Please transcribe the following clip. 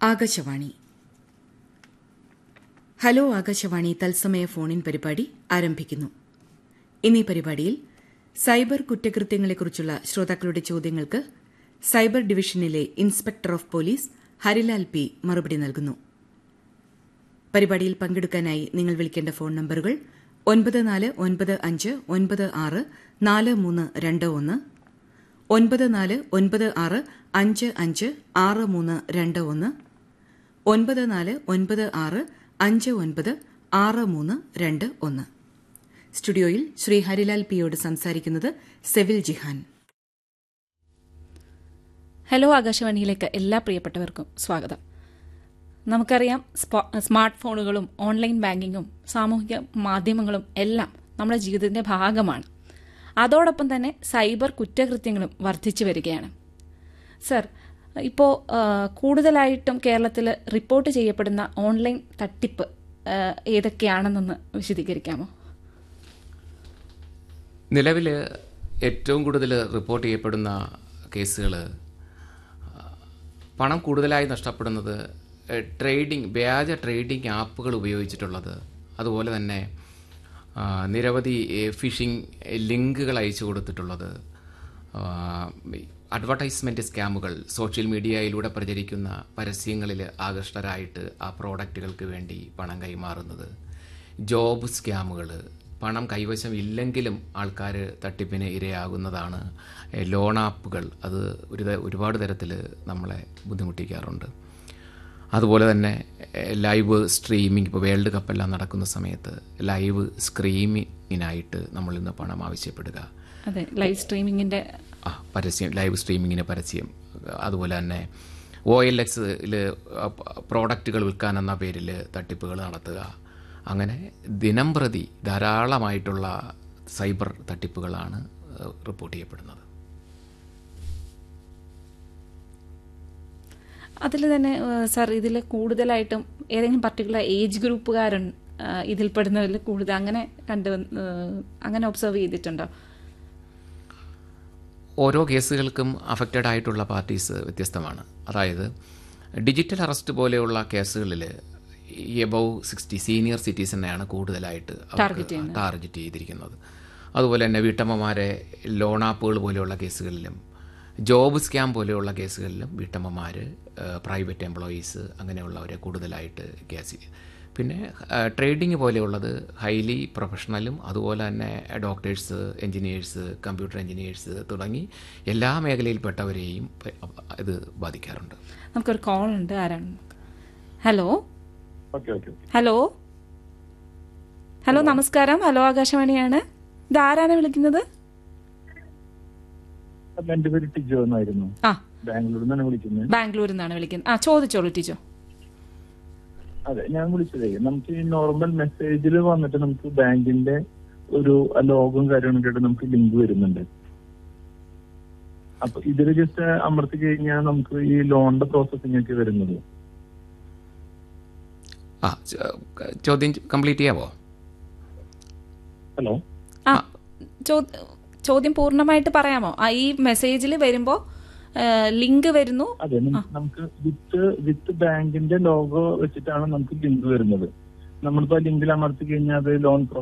Akashvani hello Akashvani തത്സമയ ഫോണിൻ പരിപാടി ആരംഭിക്കുന്നു ഇന്നീ പരിപാടിയിൽ സൈബർ കുറ്റകൃത്യങ്ങളെക്കുറിച്ചുള്ള ശ്രോതാക്കളുടെ ചോദ്യങ്ങൾക്ക് സൈബർ ഡിവിഷനിലെ inspector of police Harilal P മറുപടി നൽകുന്നു പരിപാടിയിൽ പങ്കെടുക്കാനായി നിങ്ങൾ വിളിക്കേണ്ട ഫോൺ നമ്പറുകൾ ഒൻപത് നാല് ഒൻപത് അഞ്ച് ഒൻപത് ആറ് നാല് മൂന്ന് രണ്ട് ഒന്ന് ഒൻപത് നാല് ഒൻപത് ആറ് അഞ്ച് അഞ്ച് ആറ് മൂന്ന് രണ്ട് ഒന്ന് ഒൻപത് നാല് ഒൻപത് ആറ് അഞ്ച് ഒൻപത് ആറ് മൂന്ന് രണ്ട് ഒന്ന് സ്റ്റുഡിയോയിൽ ശ്രീ ഹരിലാൽ പിയോട് സംസാരിക്കുന്നത് സെവിൽ ജിഹാൻ ഹലോ ആകാശവാണിയിലേക്ക് എല്ലാ പ്രിയപ്പെട്ടവർക്കും സ്വാഗതം നമുക്കറിയാം സ്പോ- സ്മാർട്ട് ഫോണുകളും ഓൺലൈൻ ബാങ്കിങ്ങും സാമൂഹിക മാധ്യമങ്ങളും എല്ലാം നമ്മുടെ ജീവിതത്തിന്റെ ഭാഗമാണ് അതോടൊപ്പം തന്നെ സൈബർ കുറ്റകൃത്യങ്ങളും വർദ്ധിച്ചു വരികയാണ് സർ ഇപ്പോൾ കൂടുതലായിട്ടും കേരളത്തിൽ റിപ്പോർട്ട് ചെയ്യപ്പെടുന്ന ഓൺലൈൻ തട്ടിപ്പ് ആ, ഏതൊക്കെയാണെന്നൊന്ന് വിശദീകരിക്കാമോ നിലവിൽ ഏറ്റവും കൂടുതൽ റിപ്പോർട്ട് ചെയ്യപ്പെടുന്ന കേസുകൾ പണം കൂടുതലായി നഷ്ടപ്പെടുന്നത് ഏഹ്, ട്രേഡിംഗ് വ്യാജ ട്രേഡിംഗ് ആപ്പുകൾ ഉപയോഗിച്ചിട്ടുള്ളത് അതുപോലെ തന്നെ ആ, നിരവധി ഏഹ്, ഫിഷിംഗ് ലിങ്കുകൾ അയച്ചു കൊടുത്തിട്ടുള്ളത് അഡ്വർടൈസ്മെൻറ്റ് സ്കാമുകൾ സോഷ്യൽ മീഡിയയിലൂടെ പ്രചരിക്കുന്ന പരസ്യങ്ങളിൽ ആകൃഷ്ടരായിട്ട് ആ പ്രോഡക്റ്റുകൾക്ക് വേണ്ടി പണം കൈമാറുന്നത് ജോബ് സ്കാമുകൾ പണം കൈവശം ഇല്ലെങ്കിലും ആൾക്കാർ തട്ടിപ്പിന് ഇരയാകുന്നതാണ് ഏഹ്, ലോൺ ആപ്പുകൾ അത് ഒരു ത- ഒരുപാട് തരത്തിൽ നമ്മളെ ബുദ്ധിമുട്ടിക്കാറുണ്ട് അതുപോലെ തന്നെ ഏഹ്, ലൈവ് സ്ട്രീമിംഗ് ഇപ്പോൾ വേൾഡ് കപ്പെല്ലാം നടക്കുന്ന സമയത്ത് ലൈവ് സ്ട്രീമിങ്ങിനായിട്ട് നമ്മൾ ഇന്ന് പണം ആവശ്യപ്പെടുക അതെ ലൈവ് സ്ട്രീമിങ്ങിന്റെ ആ പരസ്യം ലൈവ് സ്ട്രീമിങ്ങിന് പരസ്യം അതുപോലെ തന്നെ ഒ എൽ എക്സിൽ പ്രോഡക്റ്റുകൾ വിൽക്കാനെന്ന പേരിൽ തട്ടിപ്പുകൾ നടത്തുക അങ്ങനെ ദിനം പ്രതി ധാരാളമായിട്ടുള്ള സൈബർ തട്ടിപ്പുകളാണ് ഏഹ്, റിപ്പോർട്ട് ചെയ്യപ്പെടുന്നത് അതിൽ തന്നെ ഏഹ്, സർ ഇതിൽ കൂടുതലായിട്ടും ഏതെങ്കിലും പർട്ടിക്കുലർ ഏജ് ഗ്രൂപ്പുകാരൻ ഏഹ്, ഇതിൽപ്പെടുന്നവരിൽ കൂടുതൽ അങ്ങനെ കണ്ടു ഏഹ്, അങ്ങനെ ഒബ്സർവ് ചെയ്തിട്ടുണ്ടോ ഓരോ കേസുകൾക്കും അഫക്റ്റഡ് ആയിട്ടുള്ള പാർട്ടീസ് വ്യത്യസ്തമാണ് അതായത് ഡിജിറ്റൽ അറസ്റ്റ് പോലെയുള്ള കേസുകളിൽ എബവ് സിക്സ്റ്റി സീനിയർ സിറ്റിസനെയാണ് കൂടുതലായിട്ട് അവർക്ക് ടാർഗറ്റ് ചെയ്തിരിക്കുന്നത് അതുപോലെ തന്നെ വീട്ടമ്മമാരെ ലോൺ ആപ്പുകൾ പോലെയുള്ള കേസുകളിലും ജോബ് സ്കാം പോലെയുള്ള കേസുകളിലും വീട്ടമ്മമാർ പ്രൈവറ്റ് എംപ്ലോയീസ് അങ്ങനെയുള്ളവരെ കൂടുതലായിട്ട് കേസ് പിന്നെ ട്രേഡിംഗ് പോലെയുള്ളത് ഹൈലി പ്രൊഫഷണലും അതുപോലെ തന്നെ ഡോക്ടേഴ്സ് എൻജിനീയേഴ്സ് കമ്പ്യൂട്ടർ എൻജിനീയേഴ്സ് തുടങ്ങി എല്ലാ മേഖലയിൽപ്പെട്ടവരെയും പ- ഇത് ബാധിക്കാറുണ്ട് നമുക്കൊരു കോൾ ഉണ്ട് ആരാണ് hello okay okay okay hello hello നമസ്കാരം ഹലോ ആകാശവാണിയാണ് ഇത് ആരാണ് വിളിക്കുന്നത് അപ്പൊ എന്റെ പേര് ടിജോ എന്നായിരുന്നു ആ ബാംഗ്ലൂരിൽ നിന്നാണ് വിളിക്കുന്നത് ബാംഗ്ലൂരിൽ നിന്നാണ് വിളിക്കുന്നത് ആ ചോദിച്ചോളൂ ടീച്ചോ അതെ ഞാൻ വിളിച്ചതേ നമുക്ക് ഈ നോർമൽ മെസ്സേജിൽ വന്നിട്ട് നമുക്ക് ബാങ്കിന്റെ ഒരു ലോഗും കാര്യങ്ങളൊക്കെ ആയിട്ട് നമുക്ക് ലിങ്ക് വരുന്നുണ്ട് അപ്പൊ ഇതിൽ ജസ്റ്റ് അമർത്തി കഴിഞ്ഞാൽ നമുക്ക് ഈ ലോണിന്റെ പ്രോസസ്സിംഗ് ഒക്കെ വരുന്നത് ആ ച- ചോദ്യം കംപ്ലീറ്റ് ചെയ്യാവോ ഹലോ ആ ചോ- ചോദ്യം പൂർണ്ണമായിട്ട് പറയാമോ ആ ഈ മെസ്സേജിൽ വരുമ്പോ ലിങ്ക് വരുന്നു അതെ നം- നമുക്ക് വിത്ത് വിത്ത് ബാങ്കിന്റെ ലോഗോ വെച്ചിട്ടാണ് നമുക്ക് ലിങ്ക് വരുന്നത് നമ്മളിപ്പോ ലിങ്കിൽ അമർത്തി കഴിഞ്ഞാൽ അത് ലോൺ